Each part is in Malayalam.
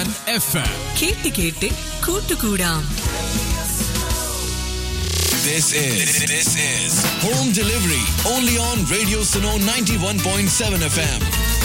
ആൻഡ് എഫ് എം കേട്ട് കേട്ട് കൂട്ടുകൂടാം This is this is home delivery only on Radio Suno 91.7 FM.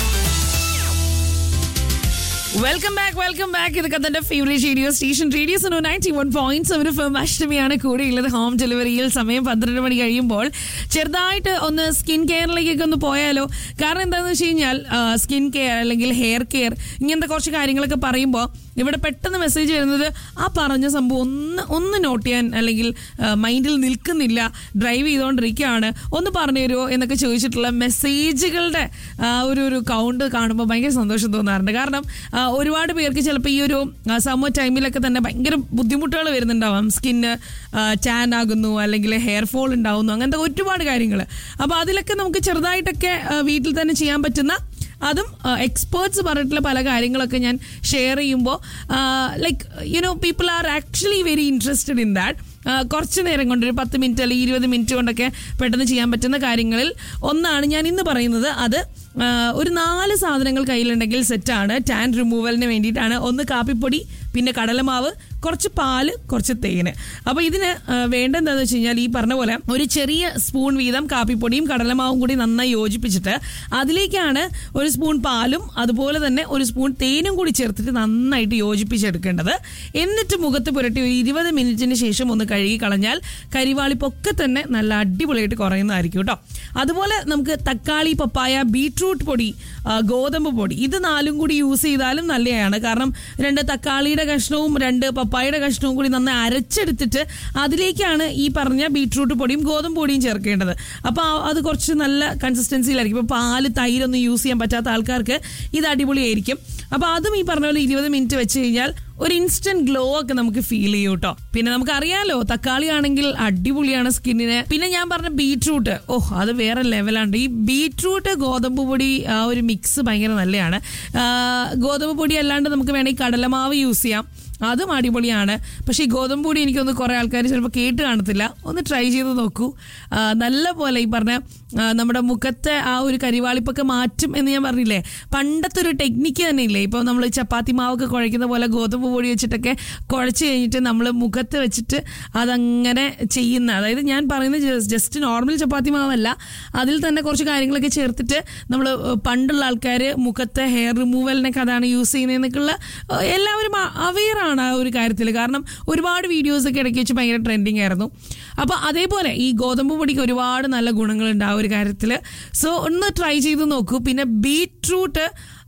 Welcome back welcome back ഇത് കത്തന്റെ ഫേവറേറ്റ് റേഡിയോ സ്റ്റേഷൻ റേഡിയോ സോ ninety one point seven FM അഷ്ടമിയാണ് കൂടെയുള്ളത് ഹോം ഡെലിവറിയിൽ സമയം പന്ത്രണ്ട് മണി കഴിയുമ്പോൾ ചെറുതായിട്ട് ഒന്ന് സ്കിൻ കെയറിലേക്കൊക്കെ ഒന്ന് പോയാലോ കാരണം എന്താണെന്ന് വെച്ച് കഴിഞ്ഞാൽ സ്കിൻ കെയർ അല്ലെങ്കിൽ ഹെയർ കെയർ ഇങ്ങനത്തെ കുറച്ച് കാര്യങ്ങളൊക്കെ പറയുമ്പോൾ ഇവിടെ പെട്ടെന്ന് മെസ്സേജ് വരുന്നത് ആ പറഞ്ഞ സംഭവം ഒന്ന് ഒന്ന് നോട്ട് ചെയ്യാൻ അല്ലെങ്കിൽ മൈൻഡിൽ നിൽക്കുന്നില്ല ഡ്രൈവ് ചെയ്തുകൊണ്ടിരിക്കുകയാണ് ഒന്ന് പറഞ്ഞു തരുമോ എന്നൊക്കെ ചോദിച്ചിട്ടുള്ള മെസ്സേജുകളുടെ ആ, ഒരു ഒരു കൗണ്ട് കാണുമ്പോൾ ഭയങ്കര സന്തോഷം തോന്നാറുണ്ട് കാരണം ആ, ഒരുപാട് പേർക്ക് ചിലപ്പോൾ ഈ ഒരു സമ്മർ ടൈമിലൊക്കെ തന്നെ ഭയങ്കര ബുദ്ധിമുട്ടുകൾ വരുന്നുണ്ടാവാം സ്കിന്ന് ടാൻ ആകുന്നു അല്ലെങ്കിൽ ഹെയർ ഫോൾ ഉണ്ടാവുന്നു അങ്ങനത്തെ ഒരുപാട് കാര്യങ്ങൾ അപ്പോൾ അതിലൊക്കെ നമുക്ക് ചെറുതായിട്ടൊക്കെ ആ, വീട്ടിൽ തന്നെ ചെയ്യാൻ പറ്റുന്ന അതും എക്സ്പേർട്സ് പറഞ്ഞിട്ടുള്ള പല കാര്യങ്ങളൊക്കെ ഞാൻ ഷെയർ ചെയ്യുമ്പോൾ like you know people are actually very interested in that കുറച്ച് നേരം കൊണ്ട് ഒരു പത്ത് മിനിറ്റ് അല്ലെങ്കിൽ ഇരുപത് മിനിറ്റ് കൊണ്ടൊക്കെ പെട്ടെന്ന് ചെയ്യാൻ പറ്റുന്ന കാര്യങ്ങളിൽ ഒന്നാണ് ഞാൻ ഇന്ന് പറയുന്നത് അത് ആ, ഒരു നാല് സാധനങ്ങൾ കയ്യിലുണ്ടെങ്കിൽ സെറ്റാണ് ടാൻ റിമൂവലിന് വേണ്ടിയിട്ടാണ് ഒന്ന് കാപ്പിപ്പൊടി പിന്നെ കടലമാവ് കുറച്ച് പാല് കുറച്ച് തേന് അപ്പോൾ ഇതിന് ആ, വേണ്ടെന്താന്ന് വെച്ച് കഴിഞ്ഞാൽ ഈ പറഞ്ഞ പോലെ ഒരു ചെറിയ സ്പൂൺ വീതം കാപ്പിപ്പൊടിയും കടലമാവും കൂടി നന്നായി യോജിപ്പിച്ചിട്ട് അതിലേക്കാണ് ഒരു സ്പൂൺ പാലും അതുപോലെ തന്നെ ഒരു സ്പൂൺ തേനും കൂടി ചേർത്തിട്ട് നന്നായിട്ട് യോജിപ്പിച്ചെടുക്കേണ്ടത് എന്നിട്ട് മുഖത്ത് പുരട്ടി ഒരു ഇരുപത് മിനിറ്റിന് ശേഷം ഒന്ന് കഴുകി കളഞ്ഞാൽ കരിവാളിപ്പൊക്കെ തന്നെ നല്ല അടിപൊളിയായിട്ട് കുറയുന്നതായിരിക്കും കേട്ടോ അതുപോലെ നമുക്ക് തക്കാളി പപ്പായ ബീട്രൂട്ട് പൊടി ആ, ഗോതമ്പ് പൊടി ഇത് നാലും കൂടി യൂസ് ചെയ്താലും നല്ലതാണ് കാരണം രണ്ട് തക്കാളിയുടെ കഷ്ണവും രണ്ട് പപ്പായയുടെ കഷ്ണവും കൂടി നന്നായി അരച്ചെടുത്തിട്ട് അതിലേക്കാണ് ഈ പറഞ്ഞ ബീട്രൂട്ട് പൊടിയും ഗോതമ്പ് പൊടിയും ചേർക്കേണ്ടത് അപ്പോൾ അത് കുറച്ച് നല്ല കൺസിസ്റ്റൻസിയിലായിരിക്കും ഇപ്പോൾ പാല് തൈരൊന്നും യൂസ് ചെയ്യാൻ പറ്റാത്ത ആൾക്കാർക്ക് ഇത് അടിപൊളിയായിരിക്കും അപ്പോൾ അതും ഈ പറഞ്ഞ പോലെ ഇരുപത് മിനിറ്റ് വെച്ച് കഴിഞ്ഞാൽ ഒരു ഇൻസ്റ്റന്റ് ഗ്ലോ ഒക്കെ നമുക്ക് ഫീൽ ചെയ്യും കേട്ടോ പിന്നെ നമുക്ക് അറിയാലോ തക്കാളി ആണെങ്കിൽ അടിപൊളിയാണ് സ്കിന്നിന് പിന്നെ ഞാൻ പറഞ്ഞ ബീട്രൂട്ട് ഓ അത് വേറെ ലെവലാണ് ഈ ബീട്രൂട്ട് ഗോതമ്പ് പൊടി ആ ഒരു മിക്സ് ഭയങ്കര നല്ലതാണ് ആ, ഗോതമ്പ് പൊടി അല്ലാണ്ട് നമുക്ക് വേണമെങ്കിൽ കടലമാവ് യൂസ് ചെയ്യാം അതും അടിപൊളിയാണ് പക്ഷേ ഈ ഗോതമ്പ് പൊടി എനിക്കൊന്ന് കുറേ ആൾക്കാർ ചിലപ്പോൾ കേട്ട് കാണത്തില്ല ഒന്ന് ട്രൈ ചെയ്ത് നോക്കൂ ആ, നല്ല പോലെ ഈ പറഞ്ഞ ആ, നമ്മുടെ മുഖത്തെ ആ ഒരു കരിവാളിപ്പൊക്കെ മാറ്റും എന്ന് ഞാൻ പറഞ്ഞില്ലേ പണ്ടത്തെ ഒരു ടെക്നിക്ക് തന്നെ ഇല്ലേ ഇപ്പോൾ നമ്മൾ ചപ്പാത്തി മാവൊക്കെ കുഴയ്ക്കുന്ന പോലെ ഗോതമ്പ് പൊടി വെച്ചിട്ടൊക്കെ കുഴച്ച് കഴിഞ്ഞിട്ട് നമ്മൾ മുഖത്ത് വെച്ചിട്ട് അതങ്ങനെ ചെയ്യുന്ന അതായത് ഞാൻ പറയുന്നത് ജസ്റ്റ് നോർമൽ ചപ്പാത്തി മാവല്ല അതിൽ തന്നെ കുറച്ച് കാര്യങ്ങളൊക്കെ ചേർത്തിട്ട് നമ്മൾ പണ്ടുള്ള ആൾക്കാർ മുഖത്തെ ഹെയർ റിമൂവലിനൊക്കെ അതാണ് യൂസ് ചെയ്യുന്നതെന്നൊക്കെയുള്ള ഏഹ്, എല്ലാവരും അവെയർ ആണ് ആ ഒരു കാര്യത്തിൽ കാരണം ഒരുപാട് വീഡിയോസ് ഒക്കെ ഇടയ്ക്ക് വെച്ച് ഭയങ്കര ട്രെൻഡിങ് ആയിരുന്നു അപ്പോൾ അതേപോലെ ഈ ഗോതമ്പ് പൊടിക്ക് ഒരുപാട് നല്ല ഗുണങ്ങളുണ്ട് ആ ഒരു കാര്യത്തിൽ സോ ഒന്ന് ട്രൈ ചെയ്ത് നോക്കൂ പിന്നെ ബീട്രൂട്ട്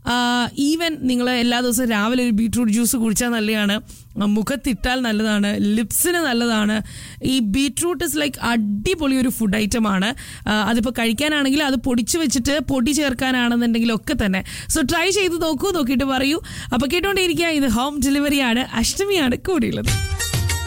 ഈവൻ നിങ്ങൾ എല്ലാ ദിവസവും രാവിലെ ഒരു ബീട്രൂട്ട് ജ്യൂസ് കുടിച്ചാൽ നല്ലതാണ് ആ, മുഖത്തിട്ടാൽ നല്ലതാണ് ലിപ്സിന് നല്ലതാണ് ഈ ബീട്രൂട്ട് ഇസ് ലൈക്ക് അടിപൊളി ഒരു ഫുഡ് ഐറ്റം ആണ് ആ, അതിപ്പോൾ കഴിക്കാനാണെങ്കിൽ അത് പൊടിച്ച് വെച്ചിട്ട് പൊടി ചേർക്കാനാണെന്നുണ്ടെങ്കിൽ ഒക്കെ തന്നെ സോ ട്രൈ ചെയ്ത് നോക്കൂ നോക്കിയിട്ട് പറയൂ അപ്പോൾ കേട്ടോണ്ടിരിക്കുക ഇത് ഹോം ഡെലിവറിയാണ് അഷ്ടമിയാണ് കൂടിയുള്ളത്